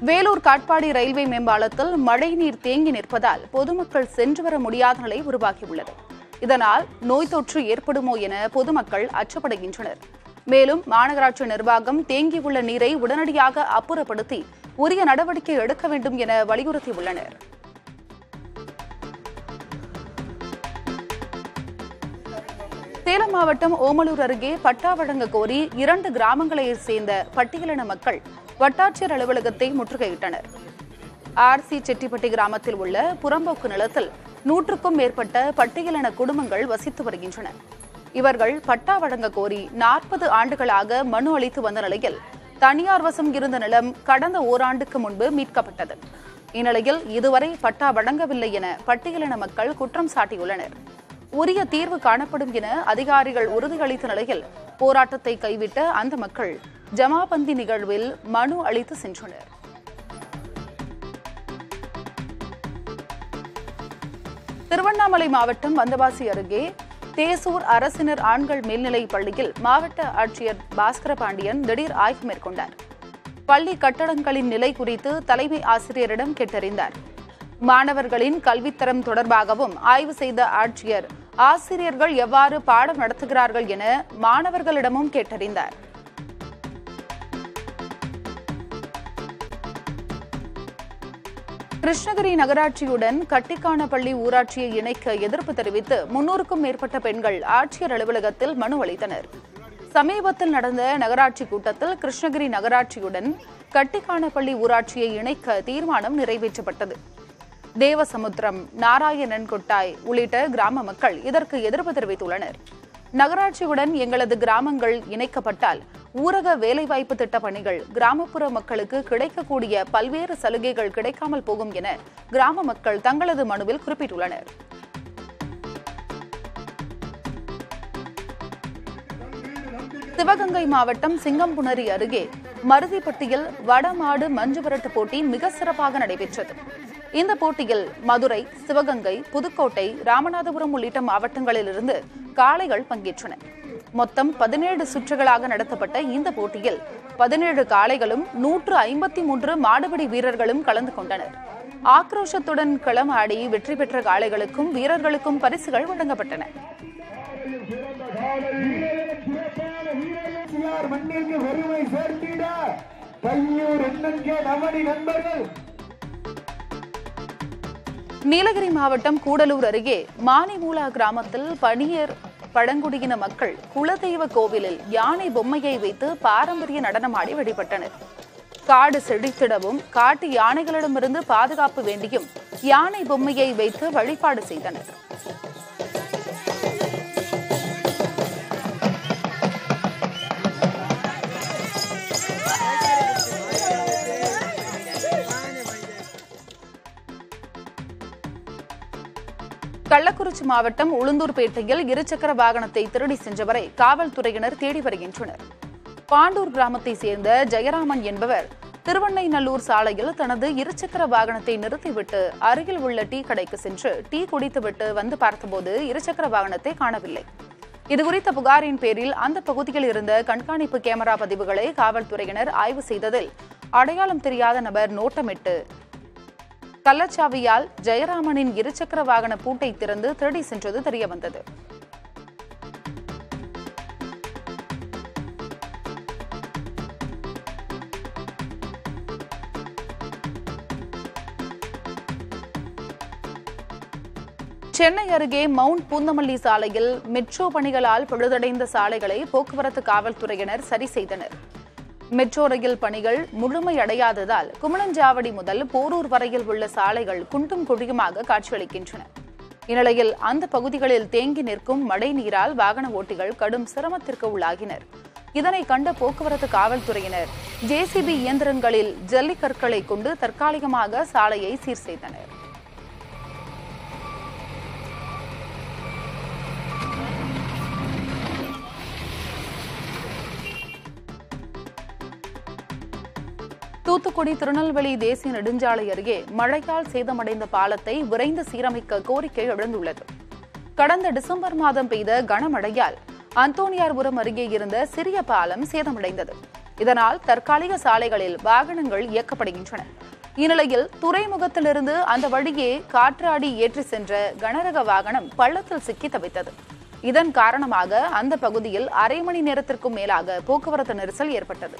Vellore Katpadi railway மேம்பாலத்தில் மழைநீர் தேங்கி நிற்பதால் பொதுமக்கள் சென்று வர முடியாத நிலை உருவாகியுள்ளது இதனால் நோய் தொற்று ஏற்படுமோ என பொதுமக்கள் அச்சப்படுகின்றனர் மேலும் மாநகராட்சி நிர்வாகம் தேங்கியுள்ள நீரை உடனடியாக அப்புறப்படுத்தி உரிய நடவடிக்கை எடுக்க வேண்டும் என வலியுறுத்தியுள்ளனர் சேலம் மாவட்டம் ஓமலூர் அருகே பட்டா வழங்க கோரி இரண்டு கிராமங்களைச் சேர்ந்த பட்டியலின மக்கள் வட்டாட்சியர் அலுவலகத்தை முற்றுகையிட்டனர் ஆர்சி செட்டிப்பட்டி கிராமத்தில் உள்ள புறம்போக்கு நிலத்தில் நூற்றுக்கும் மேற்பட்ட பட்டியலின குடும்பங்கள் வசித்து வருகின்றன இவர்கள் பட்டா வழங்க கோரி நாற்பது ஆண்டுகளாக மனு அளித்து வந்த நிலையில் தனியார் வசம் இருந்த நிலம் கடந்த ஓராண்டுக்கு முன்பு மீட்கப்பட்டது இந்நிலையில் இதுவரை பட்டா வழங்கவில்லை என பட்டியலின மக்கள் குற்றம் சாட்டியுள்ளனர் உரிய தீர்வு காணப்படும் என அதிகாரிகள் உறுதியளித்த நிலையில் போராட்டத்தை கைவிட்ட அந்த மக்கள் ஜமாபந்தி நிகழ்வில் மனு அளித்து சென்றனர் திருவண்ணாமலை மாவட்டம் வந்தவாசி அருகே தேசூர் அரசினர் ஆண்கள் மேல்நிலைப் பள்ளியில் மாவட்ட ஆட்சியர் பாஸ்கர பாண்டியன் திடீர் ஆய்வு மேற்கொண்டார் பள்ளி கட்டடங்களின் நிலை குறித்து தலைமை ஆசிரியரிடம் கேட்டறிந்தார் மாணவர்களின் கல்வித்தரம் தொடர்பாகவும் ஆய்வு செய்த ஆட்சியர் ஆசிரியர்கள் எவ்வாறு பாடம் நடத்துகிறார்கள் என மாணவர்களிடமும் கேட்டறிந்தார் கிருஷ்ணகிரி நகராட்சியுடன் கட்டிக்கானப்பள்ளி ஊராட்சியை இணைக்க எதிர்ப்பு தெரிவித்து முன்னூறுக்கும் மேற்பட்ட பெண்கள் ஆட்சியர் அலுவலகத்தில் மனு அளித்தனர் சமீபத்தில் நடந்த நகராட்சி கூட்டத்தில் கிருஷ்ணகிரி நகராட்சியுடன் கட்டிக்கானப்பள்ளி ஊராட்சியை இணைக்க தீர்மானம் நிறைவேற்றப்பட்டது தேவசமுத்திரம் நாராயணன் கொட்டாய் உள்ளிட்ட கிராம மக்கள் இதற்கு எதிர்ப்பு தெரிவித்துள்ளனர் நகராட்சியுடன் எங்களது கிராமங்கள் இணைக்கப்பட்டால் ஊரக வேலைவாய்ப்பு திட்ட பணிகள் கிராமப்புற மக்களுக்கு கிடைக்கக்கூடிய பல்வேறு சலுகைகள் கிடைக்காமல் போகும் என கிராம மக்கள் தங்களது மனுவில் குறிப்பிட்டுள்ளனர் சிவகங்கை மாவட்டம் சிங்கம்புணரி அருகே மருதிப்பட்டியில் வடமாடு மஞ்சு விரட்டு போட்டி மிக சிறப்பாக நடைபெற்றது இந்த போட்டியில் மதுரை சிவகங்கை புதுக்கோட்டை ராமநாதபுரம் உள்ளிட்ட மாவட்டங்களிலிருந்து காளைகள் பங்கேற்றன மொத்தம் பதினேழு சுற்றுகளாக நடத்தப்பட்ட இந்த போட்டியில் பதினேழு காளைகளும் நூற்று ஐம்பத்தி மூன்று மாடுபிடி வீரர்களும் கலந்து கொண்டனர் ஆக்ரோஷத்துடன் களமாடி வெற்றி பெற்ற காளைகளுக்கும் வீரர்களுக்கும் பரிசுகள் வழங்கப்பட்டன யார் மண்ணிற்கு வறுமை சேர்த்திட கையூர் எண்ணென்கே நவனி நண்பர்கள் நீலகிரி மாவட்டம் கூடலூர் அருகே மானிமூலா கிராமத்தில் பணியர் பழங்குடியின மக்கள் குலதெய்வ கோவிலில் யானை பொம்மையை வைத்து பாரம்பரிய நடனமாடி வழிபட்டனர் காடு செழித்திடவும் காட்டு யானைகளிடமிருந்து பாதுகாப்பு வேண்டியும் யானை பொம்மையை வைத்து வழிபாடு செய்தனர் கள்ளக்குறிச்சி மாவட்டம் உளுந்தூர்பேட்டையில் இருசக்கர வாகனத்தை திருடி சென்றவரை காவல்துறையினர் தேடி வருகின்றனர் பாண்டூர் கிராமத்தை சேர்ந்த ஜெயராமன் என்பவர் திருவண்ணைநல்லூர் சாலையில் தனது இருசக்கர வாகனத்தை நிறுத்திவிட்டு அருகில் உள்ள டீ கடைக்கு சென்று டீ குடித்துவிட்டு வந்து பார்த்தபோது இருசக்கர வாகனத்தை காணவில்லை இதுகுறித்த புகாரின் பேரில் அந்த பகுதியில் இருந்த கண்காணிப்பு கேமரா பதிவுகளை காவல்துறையினர் ஆய்வு செய்ததில் அடையாளம் தெரியாத நபர் நோட்டமிட்டு கள்ளச்சாவியால் ஜெயராமனின் இருசக்கர வாகன பூட்டை திறந்து திருடி சென்றது தெரியவந்தது சென்னை அருகே மவுண்ட் பூந்தமல்லி சாலையில் மெட்ரோ பணிகளால் பழுதடைந்த சாலைகளை போக்குவரத்து காவல்துறையினர் சரி செய்தனர் மெட்ரோ ரயில் பணிகள் முழுமையடையாததால் குமணஞ்சாவடி முதல் போரூர் வரையில் உள்ள சாலைகள் குண்டும் குழியுமாக காட்சியளிக்கின்றன இந்நிலையில் அந்த பகுதிகளில் தேங்கி நிற்கும் மழை நீரால் வாகன ஓட்டிகள் கடும் சிரமத்திற்கு உள்ளாகினர் இதனை கண்ட போக்குவரத்து காவல்துறையினர் ஜேசிபி இயந்திரங்களில் ஜல்லிக்கற்களை கொண்டு தற்காலிகமாக சாலையை சீர் செய்தனர் தூத்துக்குடி திருநெல்வேலி தேசிய நெடுஞ்சாலை அருகே மழையால் சேதமடைந்த பாலத்தை விரைந்து சீரமைக்க கோரிக்கை எழுந்துள்ளது கடந்த டிசம்பர் மாதம் பெய்த கனமழையால் அந்தோனியார்புரம் அருகே இருந்த சிறிய பாலம் சேதமடைந்தது இதனால் தற்காலிக சாலைகளில் வாகனங்கள் இயக்கப்படுகின்றன இந்நிலையில் துறைமுகத்திலிருந்து அந்த வழியே காற்றாடி ஏற்றி சென்ற கனரக வாகனம் பள்ளத்தில் சிக்கி தவித்தது இதன் காரணமாக அந்த பகுதியில் அரை மணி நேரத்திற்கும் மேலாக போக்குவரத்து நெரிசல் ஏற்பட்டது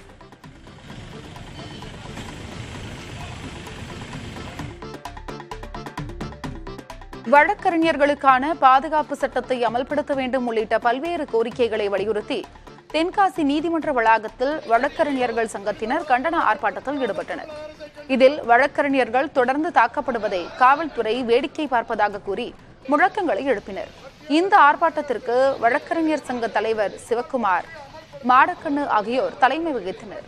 வழக்கறிஞர்களுக்கான பாதுகாப்பு சட்டத்தை அமல்படுத்த வேண்டும் உள்ளிட்ட பல்வேறு கோரிக்கைகளை வலியுறுத்தி தென்காசி நீதிமன்ற வளாகத்தில் வழக்கறிஞர்கள் சங்கத்தினர் கண்டன ஆர்ப்பாட்டத்தில் ஈடுபட்டனர் இதில் வழக்கறிஞர்கள் தொடர்ந்து தாக்கப்படுவதை காவல்துறை வேடிக்கை பார்ப்பதாக கூறி முழக்கங்களை எழுப்பினர் இந்த ஆர்ப்பாட்டத்திற்கு வழக்கறிஞர் சங்க தலைவர் சிவக்குமார் மாடக்கண்ணு ஆகியோர் தலைமை வகித்தனர்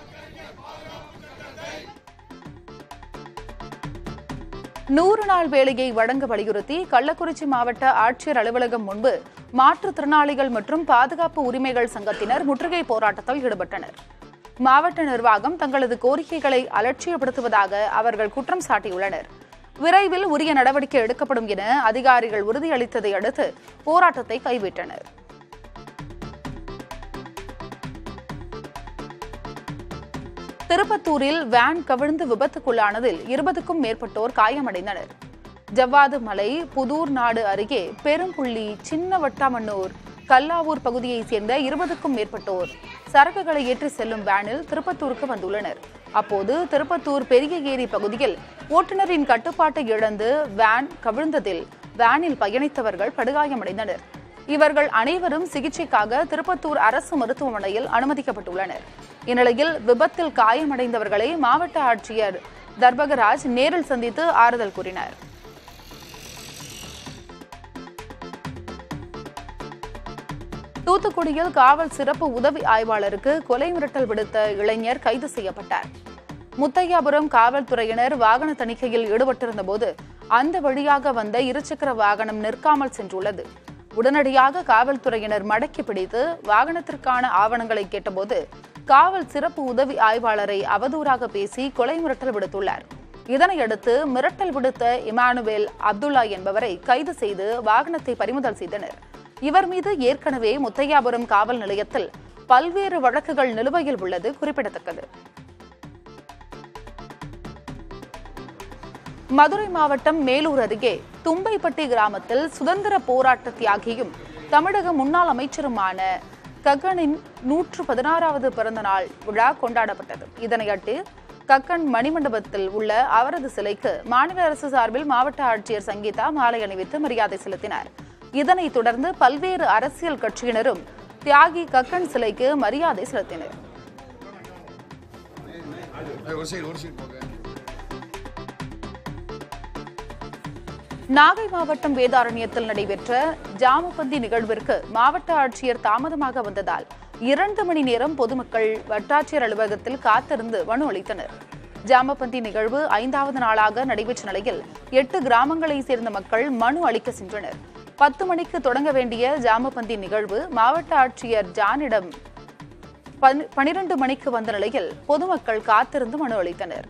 நூறு நாள் வேலையை வழங்க வலியுறுத்தி கள்ளக்குறிச்சி மாவட்ட ஆட்சியர் அலுவலகம் முன்பு மாற்றுத்திறனாளிகள் மற்றும் பாதுகாப்பு உரிமைகள் சங்கத்தினர் முற்றுகை போராட்டத்தில் ஈடுபட்டனர் மாவட்ட நிர்வாகம் தங்களது கோரிக்கைகளை அலட்சியப்படுத்துவதாக அவர்கள் குற்றம் சாட்டியுள்ளனர் விரைவில் உரிய நடவடிக்கை எடுக்கப்படும் என அதிகாரிகள் உறுதியளித்ததை அடுத்து போராட்டத்தை கைவிட்டனர் திருப்பத்தூரில் வேன் கவிழ்ந்து விபத்துக்குள்ளானதில் இருபதுக்கும் மேற்பட்டோர் காயமடைந்தனர் ஜவ்வாது மலை புதூர் நாடு அருகே பெரும்புள்ளி சின்ன வட்டாமண்ணூர் கல்லாவூர் பகுதியைச் சேர்ந்த இருபதுக்கும் மேற்பட்டோர் சரக்குகளை ஏற்றி செல்லும் வேனில் திருப்பத்தூருக்கு வந்துள்ளனர் அப்போது திருப்பத்தூர் பெரிய ஏரி பகுதியில் ஓட்டுநரின் கட்டுப்பாட்டை இழந்து வேன் கவிழ்ந்ததில் வேனில் பயணித்தவர்கள் படுகாயமடைந்தனர் இவர்கள் அனைவரும் சிகிச்சைக்காக திருப்பத்தூர் அரசு மருத்துவமனையில் அனுமதிக்கப்பட்டுள்ளனர் இந்நிலையில் விபத்தில் காயமடைந்தவர்களை மாவட்ட ஆட்சியர் தர்பகராஜ் நேரில் சந்தித்து ஆறுதல் கூறினார் தூத்துக்குடியில் காவல் சிறப்பு உதவி ஆய்வாளருக்கு கொலை மிரட்டல் விடுத்த இளைஞர் கைது செய்யப்பட்டார் முத்தையாபுரம் காவல்துறையினர் வாகன தணிக்கையில் ஈடுபட்டிருந்த போது அந்த வழியாக வந்த இருசக்கர வாகனம் நிற்காமல் சென்றுள்ளது உடனடியாக காவல்துறையினர் மடக்கி பிடித்து வாகனத்திற்கான ஆவணங்களை கேட்டபோது காவல் சிறப்பு உதவி ஆய்வாளரை அவதூறாக பேசி கொலை மிரட்டல் விடுத்துள்ளார் இதனையடுத்து மிரட்டல் விடுத்த இமானுவேல் அப்துல்லா என்பவரை கைது செய்து வாகனத்தை பறிமுதல் செய்தனர் இவர் மீது ஏற்கனவே முத்தையாபுரம் காவல் நிலையத்தில் பல்வேறு வழக்குகள் நிலுவையில் உள்ளது குறிப்பிடத்தக்கது மதுரை மாவட்டம் மேலூர் அருகே தும்பைப்பட்டி கிராமத்தில் சுதந்திர போராட்ட தியாகியும் தமிழக முன்னாள் அமைச்சருமான கக்கனின் நூற்று பதினாறாவது பிறந்த நாள் விழா கொண்டாடப்பட்டது இதனையடுத்து கக்கன் மணிமண்டபத்தில் உள்ள அவரது சிலைக்கு மாநில அரசு சார்பில் மாவட்ட ஆட்சியர் சங்கீதா மாலை அணிவித்து மரியாதை செலுத்தினார் இதனைத் தொடர்ந்து பல்வேறு அரசியல் கட்சியினரும் தியாகி கக்கன் சிலைக்கு மரியாதை செலுத்தினர் ஒரு சைடு ஒரு சைடு போங்க நாகை மாவட்டம் வேதாரண்யத்தில் நடைபெற்ற ஜாமபந்தி நிகழ்விற்கு மாவட்ட ஆட்சியர் தாமதமாக வந்ததால் இரண்டு மணி நேரம் பொதுமக்கள் வட்டாட்சியர் அலுவலகத்தில் காத்திருந்து மனு அளித்தனர் ஜாமபந்தி நிகழ்வு ஐந்தாவது நாளாக நடைபெற்ற நிலையில் எட்டு கிராமங்களைச் சேர்ந்த மக்கள் மனு அளிக்க சென்றனர் பத்து மணிக்கு தொடங்க வேண்டிய ஜாமபந்தி நிகழ்வு மாவட்ட ஆட்சியர் ஜானிடம் பனி- பனிரெண்டு மணிக்கு வந்த நிலையில் பொதுமக்கள் காத்திருந்து மனு அளித்தனர்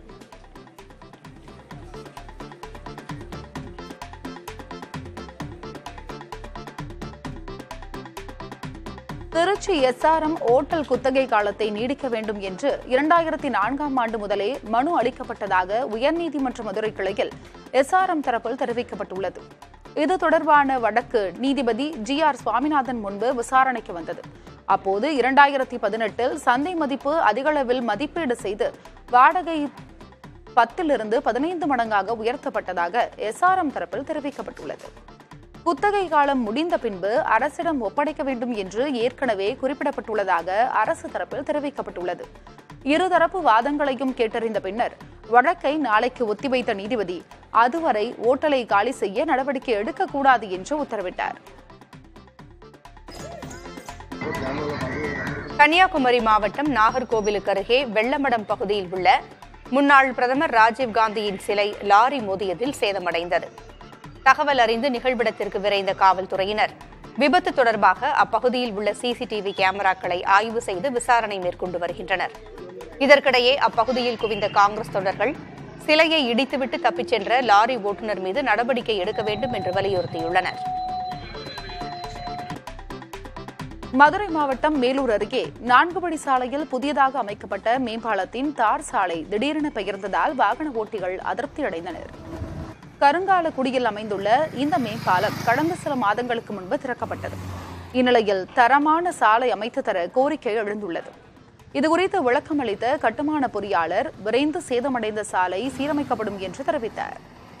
திருச்சி எஸ்ஆர்எம் ஓட்டல் குத்தகை காலத்தை நீடிக்க வேண்டும் என்று இரண்டாயிரத்தி நான்காம் ஆண்டு முதலே மனு அளிக்கப்பட்டதாக உயர்நீதிமன்ற மதுரை கிளையில் எஸ்ஆர்எம் தரப்பில் தெரிவிக்கப்பட்டுள்ளது இது தொடர்பான வழக்கு நீதிபதி ஜி ஆர் சுவாமிநாதன் முன்பு விசாரணைக்கு வந்தது அப்போது இரண்டாயிரத்தி பதினெட்டில் சந்தை மதிப்பு அதிகளவில் மதிப்பீடு செய்து வாடகை பத்திலிருந்து பதினைந்து மடங்காக உயர்த்தப்பட்டதாக எஸ்ஆர்எம் தரப்பில் தெரிவிக்கப்பட்டுள்ளது குத்தகை காலம் முடிந்த பின்பு அரசிடம் ஒப்படைக்க வேண்டும் என்று ஏற்கனவே குறிப்பிடப்பட்டுள்ளதாக அரசு தரப்பில் தெரிவிக்கப்பட்டுள்ளது இருதரப்பு வாதங்களையும் கேட்டறிந்த பின்னர் வழக்கை நாளைக்கு ஒத்திவைத்த நீதிபதி அதுவரை ஓட்டலை காலி செய்ய நடவடிக்கை எடுக்கக்கூடாது என்று உத்தரவிட்டார் கன்னியாகுமரி மாவட்டம் நாகர்கோவிலுக்கு அருகே வெள்ளமடம் பகுதியில் உள்ள முன்னாள் பிரதமர் ராஜீவ் காந்தியின் சிலை லாரி மோதியதில் சேதமடைந்தது தகவல் அறிந்து நிகழ்விடத்திற்கு விரைந்த காவல்துறையினர் விபத்து தொடர்பாக அப்பகுதியில் உள்ள சிசிடிவி கேமராக்களை ஆய்வு செய்து விசாரணை மேற்கொண்டு வருகின்றனர் இதற்கிடையே அப்பகுதியில் குவிந்த காங்கிரஸ் தொண்டர்கள் சிலையை இடித்துவிட்டு தப்பிச் சென்ற லாரி ஓட்டுநர் மீது நடவடிக்கை எடுக்க வேண்டும் என்று வலியுறுத்தியுள்ளனர் மதுரை மாவட்டம் மேலூர் அருகே நான்கு வழி சாலையில் புதியதாக அமைக்கப்பட்ட மேம்பாலத்தின் தார் சாலை திடீரென பெயர்ந்ததால் வாகன ஓட்டிகள் அதிருப்தி அடைந்தனர் கருங்காலக்குடியில் அமைந்துள்ள இந்த மேம்பாலம் கடந்த சில மாதங்களுக்கு முன்பு திறக்கப்பட்டது இந்நிலையில் தரமான சாலை அமைத்து தர கோரிக்கை எழுந்துள்ளது இதுகுறித்து விளக்கம் அளித்த கட்டுமான பொறியாளர் விரைந்து சேதமடைந்த சாலை சீரமைக்கப்படும் என்று தெரிவித்தார்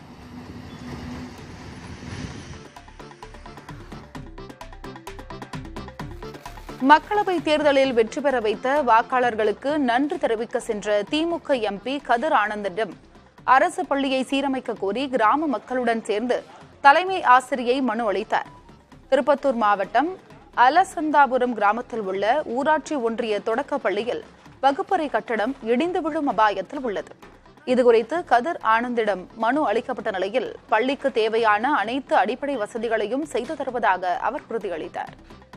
மக்களவை தேர்தலில் வெற்றி பெற வைத்த வாக்காளர்களுக்கு நன்றி தெரிவிக்க சென்ற திமுக எம்பி கதிர் ஆனந்திடம் அரசு பள்ளியை சீரமைக்க கோரி கிராம மக்களுடன் சேர்ந்து தலைமை ஆசிரியை மனு அளித்தார் திருப்பத்தூர் மாவட்டம் அலசந்தாபுரம் கிராமத்தில் உள்ள ஊராட்சி ஒன்றிய தொடக்கப் பள்ளியில் வகுப்பறை கட்டடம் இடிந்து விழும் அபாயத்தில் உள்ளது இதுகுறித்து கதிர் ஆனந்திடம் மனு அளிக்கப்பட்ட நிலையில் பள்ளிக்கு தேவையான அனைத்து அடிப்படை வசதிகளையும் செய்து தருவதாக அவர் உறுதியளித்தார்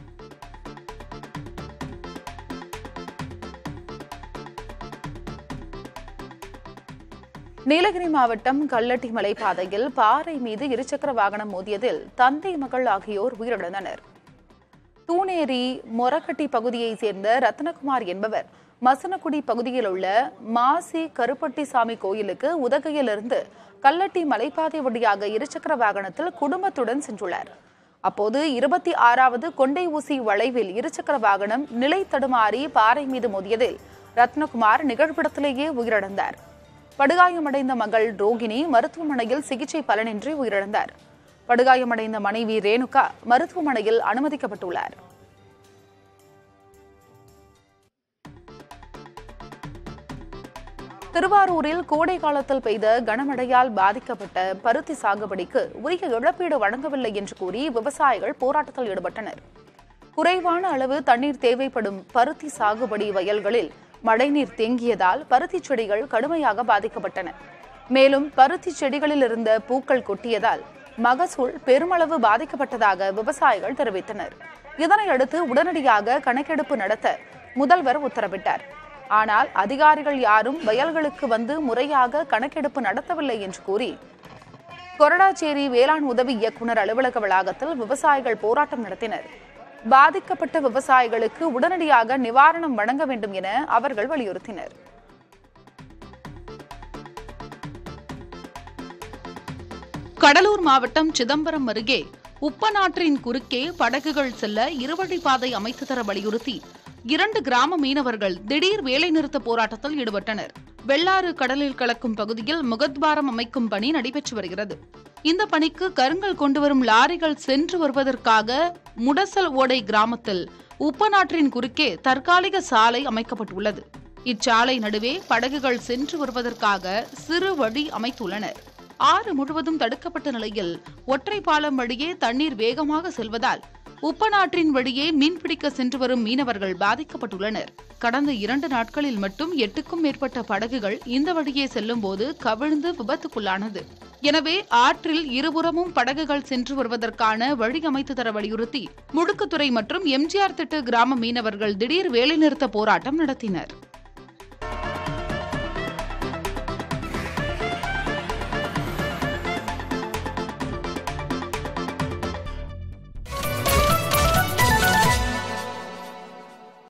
நீலகிரி மாவட்டம் கல்லட்டி மலைப்பாதையில் பாறை மீது இருசக்கர வாகனம் மோதியதில் தந்தை மகள் ஆகியோர் உயிரிழந்தனர் தூணேரி மொரக்கட்டி பகுதியைச் சேர்ந்த ரத்னகுமார் என்பவர் மசனக்குடி பகுதியில் உள்ள மாசி கருப்பட்டிசாமி கோயிலுக்கு உதகையிலிருந்து கல்லட்டி மலைப்பாதை வழியாக இருசக்கர வாகனத்தில் குடும்பத்துடன் சென்றுள்ளார் அப்போது இருபத்தி ஆறாவது கொண்டை ஊசி வளைவில் இருசக்கர வாகனம் நிலை தடுமாறி பாறை மீது மோதியதில் ரத்னகுமார் நிகழ்விடத்திலேயே உயிரிழந்தார் படுகாயமடைந்த மகள் ரோகிணி மருத்துவமனையில் சிகிச்சை பலனின்றி உயிரிழந்தார் படுகாயமடைந்த மனைவி ரேணுகா மருத்துவமனையில் அனுமதிக்கப்பட்டுள்ளார் திருவாரூரில் கோடை காலத்தில் பெய்த கனமழையால் பாதிக்கப்பட்ட பருத்தி சாகுபடிக்கு உரிய இழப்பீடு வழங்கவில்லை என்று கூறி விவசாயிகள் போராட்டத்தில் ஈடுபட்டனர் குறைவான அளவு தண்ணீர் தேவைப்படும் பருத்தி சாகுபடி வயல்களில் மழைநீர் தேங்கியதால் பருத்தி செடிகள் கடுமையாக பாதிக்கப்பட்டன மேலும் பருத்தி செடிகளில் இருந்த பூக்கள் கொட்டியதால் மகசூல் பெருமளவு பாதிக்கப்பட்டதாக விவசாயிகள் தெரிவித்தனர் இதனையடுத்து உடனடியாக கணக்கெடுப்பு நடத்த முதல்வர் உத்தரவிட்டார் ஆனால் அதிகாரிகள் யாரும் வயல்களுக்கு வந்து முறையாக கணக்கெடுப்பு நடத்தவில்லை என்று கூறி கொரடாச்சேரி வேளாண் உதவி இயக்குநர் அலுவலக வளாகத்தில் விவசாயிகள் போராட்டம் நடத்தினர் பாதிக்கப்பட்ட விவசாயிகளுக்கு உடனடியாக நிவாரணம் வழங்க வேண்டும் என அவர்கள் வலியுறுத்தினர் கடலூர் மாவட்டம் சிதம்பரம் அருகே உப்பநாற்றின் குறுக்கே படகுகள் செல்ல இருவழிப்பாதை அமைத்து தர வலியுறுத்தி இரண்டு கிராம மீனவர்கள் திடீர் வேலைநிறுத்த போராட்டத்தில் ஈடுபட்டனர் வெள்ளாறு கடலில் கலக்கும் பகுதியில் முகத்வாரம் அமைக்கும் பணி நடைபெற்று வருகிறது இந்த பணிக்கு கருங்கல் கொண்டு வரும் லாரிகள் சென்று வருவதற்காக முடசல் ஓடை கிராமத்தில் உப்பநாற்றின் குறுக்கே தற்காலிக சாலை அமைக்கப்பட்டுள்ளது இச்சாலை நடுவே படகுகள் சென்று வருவதற்காக சிறு வழி அமைத்துள்ளனர் ஆறு முழுவதும் தடுக்கப்பட்ட நிலையில் ஒற்றை பாலம் வழியே தண்ணீர் வேகமாக செல்வதால் உப்பநாற்றின் வழியே மீன்பிடிக்க சென்று வரும் மீனவர்கள் பாதிக்கப்பட்டுள்ளனர் கடந்த இரண்டு நாட்களில் மட்டும் எட்டுக்கும் மேற்பட்ட படகுகள் இந்த வழியே செல்லும் போது கவிழ்ந்து விபத்துக்குள்ளானது எனவே ஆற்றில் இருபுறமும் படகுகள் சென்று வருவதற்கான வழி அமைத்து தர வலியுறுத்தி முடுக்குத்துறை மற்றும் எம்ஜிஆர் திட்டு கிராம மீனவர்கள் திடீர் வேலைநிறுத்த போராட்டம் நடத்தினர்